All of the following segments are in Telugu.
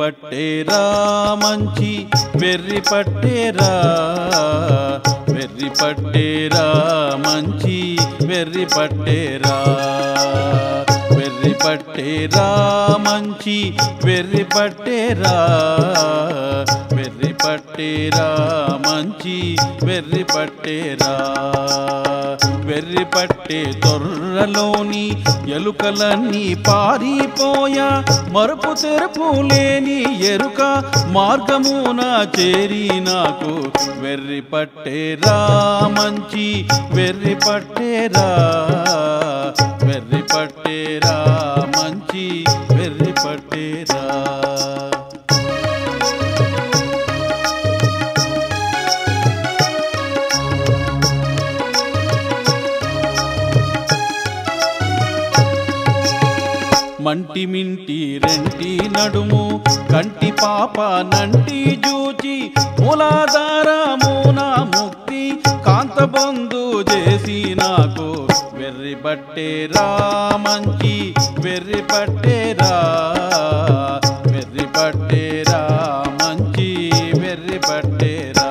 పట్టేరా మంచి వెర్రి పట్టేరా వెర్రి పట్టేరా మంచి వెర్రి పట్టేరా వెర్రి పట్టేరా మంచి వెర్రి పట్టేరా వెర్రి పట్టేరా మంచి వెర్రి పట్టేరా వెర్రి పట్టే తొర్రలోని ఎలుకలన్నీ పారిపోయా మరుపు తెరుపు లేని ఎరుక మార్గమున చేరి నాకు వెర్రి పట్టేరా మంచి వెర్రి పట్టేరా వెర్రి పట్టేరా మంచి వెర్రి పట్టేరా మంటి మింటి రెంటి నడుము కంటి పాప నంటి జూచి మూలాధార మూనా ముక్తి కాంతబంధు చేసి నాకు వెర్రి పట్టేరా మంచి వెర్రి పట్టేరా వెర్రి పట్టేరా మంచి వెర్రి పట్టేరా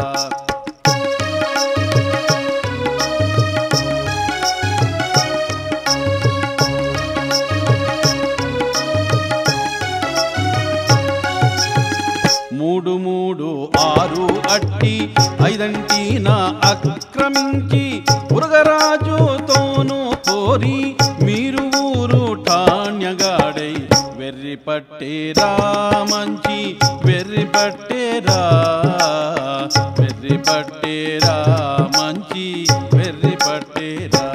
మూడు మూడు ఆరు అట్టి ఐదంటి నా అక్రమించి ఉరగరాజుతోనూ కోరి మీరు ఊరు ఠాణ్యగాడై వెర్రి పట్టేరా మంచి వెర్రి పట్టేరా వెర్రి పట్టేరా మంచి వెర్రి పట్టేరా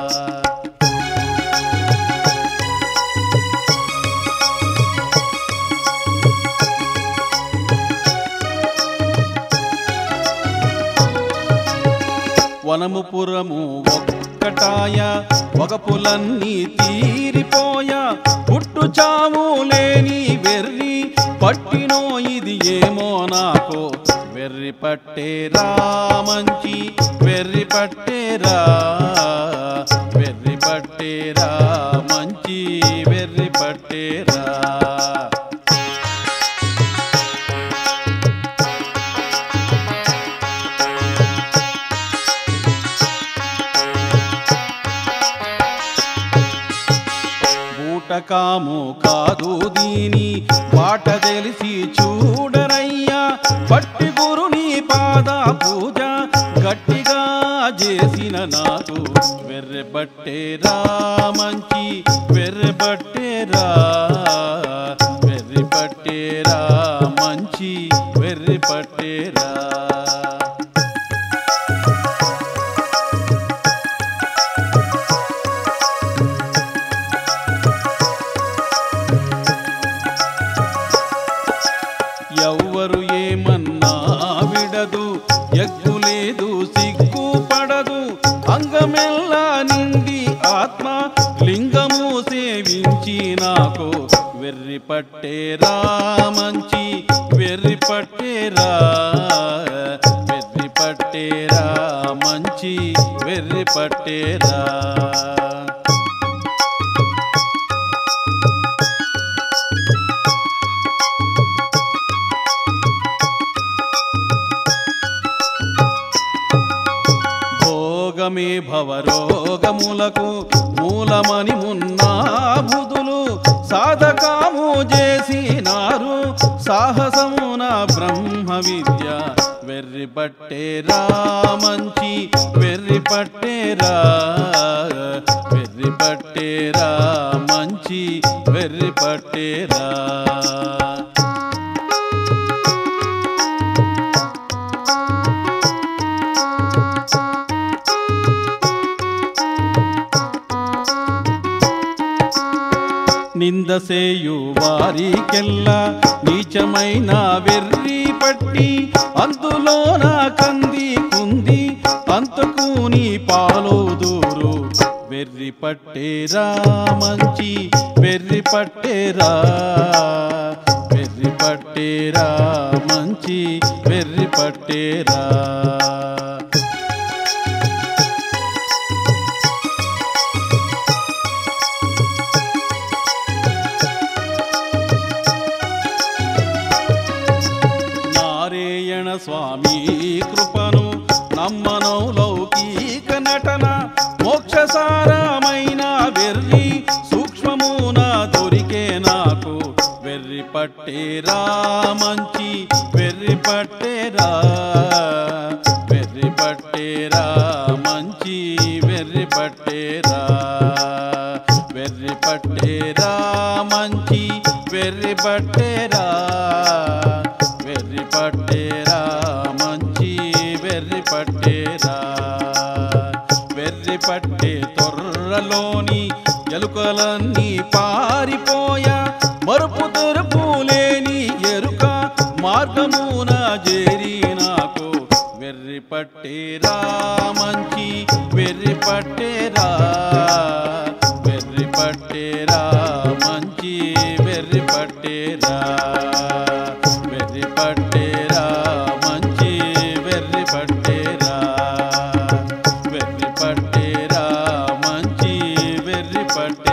వనముపురము ఒక్కటాయ వగపులన్నీ తీరిపోయా పుట్టు చావు లేని వెర్రి పట్టినో ఇది ఏమో నాకు వెర్రి పట్టేరా మంచి వెర్రి పట్టేరా వెర్రి పట్టేరా మంచి వెర్రి పట్టేరా బూటకాము కాదు దీని బాట తెలిసి చూడరయ్యా పట్టి గురుని పాద పూజ గట్టిగా చేసిన నాకు వెర్రె పట్టేరా మంచి వెర్రె పట్టేరా వెర్రి పట్టేరా మంచి వెర్రి పట్టేరా ఎవ్వరు ఏమన్నా విడదు ఎగ్గులేదు సిగ్గు పడదు అంగమెల్లా నిండి ఆత్మ లింగము సేవించి నాకు వెర్రి పట్టేరా మంచి వెర్రి పట్టేరా వెర్రి పట్టేరా మంచి వెర్రి పట్టేరా భోగమే భవరోగములకు మూలమని మున్నా బుధులు సాధకాము చేసినారు సాహసమున బ్రహ్మ విద్య వెర్రి పట్టేరా మంచి వెర్రి పట్టేరా వెర్రి పట్టేరా మంచి వెర్రి పట్టేరా నిందసేయు వారికెల్ల నీచమైన వెర్రి పట్టి అందులో నా కంది కుంది అంతకు నీ పాలు దూరు వెర్రి పట్టేరా మంచి వెర్రి పట్టేరా వెర్రి పట్టేరా మంచి వెర్రి పట్టేరా స్వామి కృపను నమ్మనౌ లౌకీక నటన మోక్షసారమైన వెర్రి సూక్ష్మమున దొరికే నాకు వెర్రి పట్టేరా మంచి వెర్రి పట్టేరా వెర్రి పట్టేరా మంచి వెర్రి పట్టేరా వెర్రి పట్టేరా మంచి వెర్రి పట్టేరా వెర్రి పట్టేరా మంచి వెర్రి పట్టేరా వెర్రి పట్టే తొర్రలోని ఎలుకలన్నీ పారిపోయా మరుపు తెరుపు లేని ఎరుక మార్గమున చేరి నాకు వెర్రి పట్టేరా మంచి వెర్రి పట్టేరా వెర్రి పట్టేరా మంచి వెర్రి పట్టేరా వెర్రి పట్టేరా మంచి వెర్రి పట్టేరా వెర్రి పట్టేరా మంచి వెర్రి పట్టే